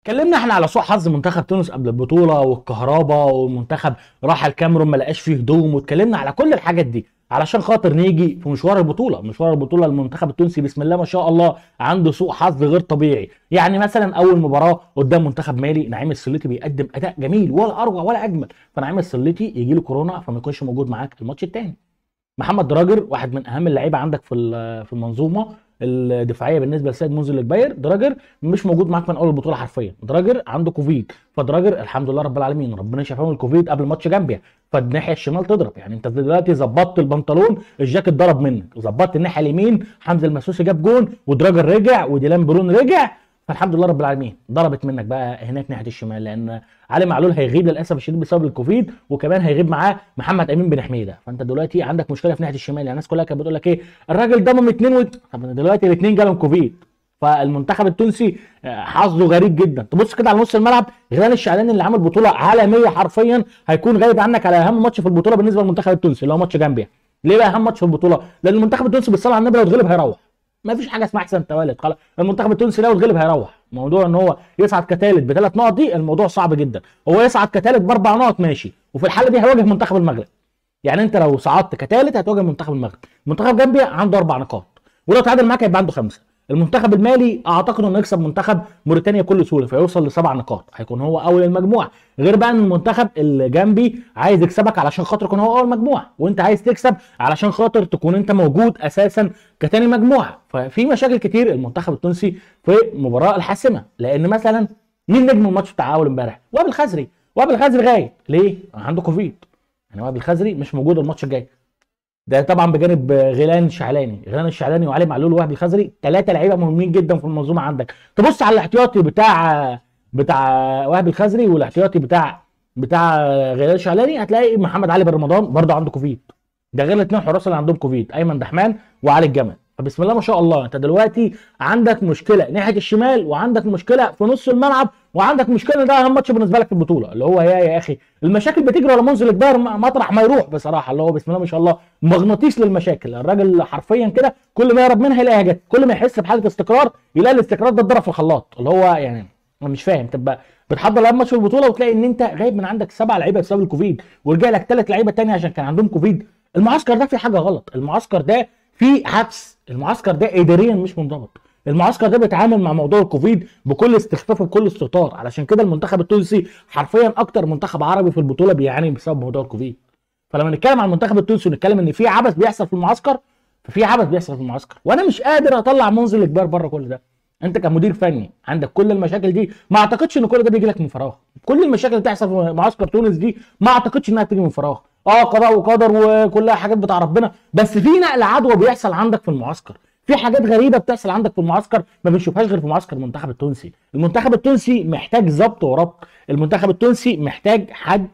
اتكلمنا احنا على سوء حظ منتخب تونس قبل البطوله والكهرباء والمنتخب راح الكاميرون ما لقاش فيه هدوم واتكلمنا على كل الحاجات دي علشان خاطر نيجي في مشوار البطوله مشوار البطوله المنتخب التونسي بسم الله ما شاء الله عنده سوء حظ غير طبيعي يعني مثلا اول مباراه قدام منتخب مالي نعيم السليتي بيقدم اداء جميل ولا اروع ولا اجمل فنعيم السليتي يجي له كورونا فما يكونش موجود معاك الماتش الثاني محمد دراجر واحد من اهم اللعيبه عندك في ال- في المنظومه الدفاعيه بالنسبه لسيد منزل الجباير دراجر مش موجود معاك من اول البطوله حرفيا دراجر عنده كوفيد فدراجر الحمد لله رب العالمين ربنا شفاه من الكوفيد قبل ماتش جامبيا فالناحيه الشمال تضرب يعني انت دلوقتي ظبطت البنطلون الجاكيت ضرب منك ظبطت الناحيه اليمين حمزه المسوسي جاب جون ودراجر رجع وديلان برون رجع فالحمد لله رب العالمين ضربت منك بقى هناك ناحيه الشمال لان علي معلول هيغيب للاسف الشديد بسبب الكوفيد وكمان هيغيب معاه محمد امين بن حميده فانت دلوقتي عندك مشكله في ناحيه الشمال يعني الناس كلها كانت بتقول لك ايه الراجل ضمم اثنين و... طب دلوقتي الاثنين جالهم كوفيد فالمنتخب التونسي آه، حظه غريب جدا تبص كده على نص الملعب غيلان الشعلاني اللي عامل بطوله عالميه حرفيا هيكون غايب عنك على اهم ماتش في البطوله بالنسبه للمنتخب التونسي اللي هو ماتش جامبيا ليه بقى اهم ماتش في البطوله لان المنتخب التونسي بالصلاه على النبي لو اتغلب هيروح ما فيش حاجه اسمها احسن توالد خلاص المنتخب التونسي لو اتغلب هيروح موضوع ان هو يصعد كثالث بثلاث نقط دي الموضوع صعب جدا هو يصعد كثالث باربع نقط ماشي وفي الحاله دي هيواجه منتخب المغرب يعني انت لو صعدت كثالث هتواجه منتخب المغرب منتخب جامبيا عنده اربع نقاط ولو تعادل معاك هيبقى عنده خمسه المنتخب المالي اعتقد انه يكسب منتخب موريتانيا بكل سهوله فيوصل لسبع نقاط هيكون هو اول المجموعه غير بقى ان المنتخب الجنبي عايز يكسبك علشان خاطر يكون هو اول مجموعه وانت عايز تكسب علشان خاطر تكون انت موجود اساسا كتاني مجموعه ففي مشاكل كتير المنتخب التونسي في المباراه الحاسمه لان مثلا مين نجم الماتش بتاع اول امبارح وائل الخزري وائل الخزري غايب ليه عنده كوفيد يعني وائل الخزري مش موجود الماتش الجاي ده طبعا بجانب غيلان الشعلاني غيلان الشعلاني وعلي معلول ووهبي الخزري ثلاثه لعيبه مهمين جدا في المنظومه عندك تبص على الاحتياطي بتاع بتاع وهبي الخزري والاحتياطي بتاع بتاع غيلان الشعلاني هتلاقي محمد علي بن رمضان برضه عنده كوفيد ده غير الاثنين حراس اللي عندهم كوفيد ايمن دحمان وعلي الجمل فبسم الله ما شاء الله انت دلوقتي عندك مشكله ناحيه الشمال وعندك مشكله في نص الملعب وعندك مشكله ده اهم ماتش بالنسبه لك في البطوله اللي هو يا يا اخي المشاكل بتجري ورا منزل الجبار مطرح ما يروح بصراحه اللي هو بسم الله ما شاء الله مغناطيس للمشاكل الراجل حرفيا كده كل ما يهرب منها يلاقيها جت كل ما يحس بحاله استقرار يلاقي الاستقرار ده اتضرب في الخلاط اللي هو يعني انا مش فاهم تبقى بتحضر لاهم ماتش في البطوله وتلاقي ان انت غايب من عندك سبع لعيبه بسبب الكوفيد ورجع لك ثلاث لعيبه تانية عشان كان عندهم كوفيد المعسكر ده فيه حاجه غلط المعسكر ده فيه عبث المعسكر ده اداريا مش منضبط المعسكر ده بيتعامل مع موضوع الكوفيد بكل استخفاف وبكل استهتار علشان كده المنتخب التونسي حرفيا اكتر منتخب عربي في البطوله بيعاني بسبب موضوع الكوفيد فلما نتكلم عن المنتخب التونسي ونتكلم ان في عبث بيحصل في المعسكر ففي عبث بيحصل في المعسكر وانا مش قادر اطلع منزل الجبار بره كل ده انت كمدير فني عندك كل المشاكل دي ما اعتقدش ان كل ده بيجي لك من فراغ كل المشاكل اللي بتحصل في معسكر تونس دي ما اعتقدش انها تيجي من فراغ اه قضاء وقدر وكلها حاجات بتاع ربنا بس في نقل عدوى بيحصل عندك في المعسكر في حاجات غريبه بتحصل عندك في المعسكر ما بنشوفهاش غير في معسكر المنتخب التونسي المنتخب التونسي محتاج ضبط وربط المنتخب التونسي محتاج حد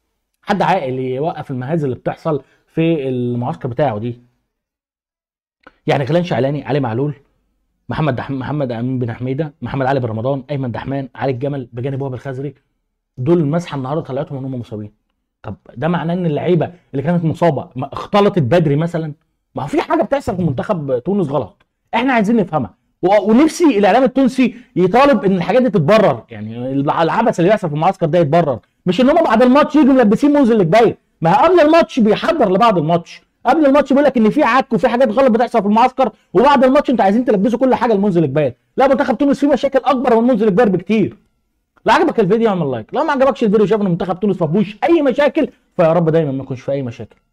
حد عاقل يوقف المهازل اللي بتحصل في المعسكر بتاعه دي يعني غيلان شعلاني علي معلول محمد دح... محمد امين بن حميده محمد علي بن رمضان ايمن دحمان علي الجمل بجانب وهب الخزري دول المسحه النهارده طلعتهم ان هم مصابين طب ده معناه ان اللعيبه اللي كانت مصابه ما اختلطت بدري مثلا ما هو في حاجه بتحصل في منتخب تونس غلط احنا عايزين نفهمها و- ونفسي الاعلام التونسي يطالب ان الحاجات دي تتبرر يعني العبث اللي بيحصل في المعسكر ده يتبرر مش ان هم بعد الماتش يجوا ملبسين منزل الجباير ما هو قبل الماتش بيحضر لبعد الماتش قبل الماتش بيقول لك ان في عك وفي حاجات غلط بتحصل في المعسكر وبعد الماتش انتوا عايزين تلبسوا كل حاجه لمنزل الجباير لا منتخب تونس فيه مشاكل اكبر من منزل الجباير بكتير لو عجبك الفيديو اعمل لايك لو ما عجبكش الفيديو شايف ان منتخب تونس ما فيهوش اي مشاكل فيا رب دايما ما يكونش فيه اي مشاكل